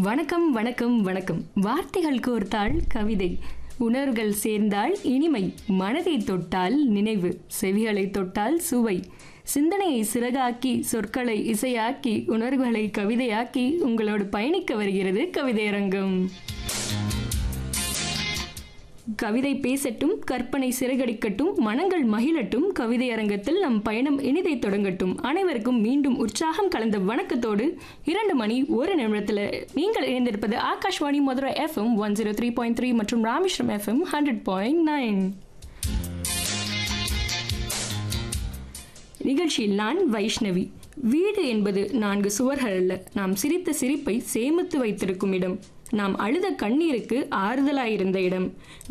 வணக்கம் வணக்கம் வணக்கம் வார்த்தைகள் கோர்த்தால் கவிதை உணர்வுகள் சேர்ந்தால் இனிமை மனதை தொட்டால் நினைவு செவிகளை தொட்டால் சுவை சிந்தனையை சிறகாக்கி சொற்களை இசையாக்கி உணர்வுகளை கவிதையாக்கி உங்களோடு பயணிக்க வருகிறது கவிதையரங்கம் கவிதை பேசட்டும் கற்பனை சிறகடிக்கட்டும் மனங்கள் மகிழட்டும் கவிதை அரங்கத்தில் நம் பயணம் இனிதை தொடங்கட்டும் அனைவருக்கும் மீண்டும் உற்சாகம் கலந்த வணக்கத்தோடு இரண்டு மணி ஒரு நிமிடத்தில் நீங்கள் இணைந்திருப்பது Akashvani Madurai FM one zero three point three மற்றும் Rameswaram FM hundred point nine நிகழ்ச்சியில் நான் வைஷ்ணவி வீடு என்பது நான்கு சுவர்கள் அல்ல நாம் சிரித்த சிரிப்பை சேமித்து வைத்திருக்கும் இடம் நாம் அழுத கண்ணீருக்கு ஆறுதலாயிருந்த இடம்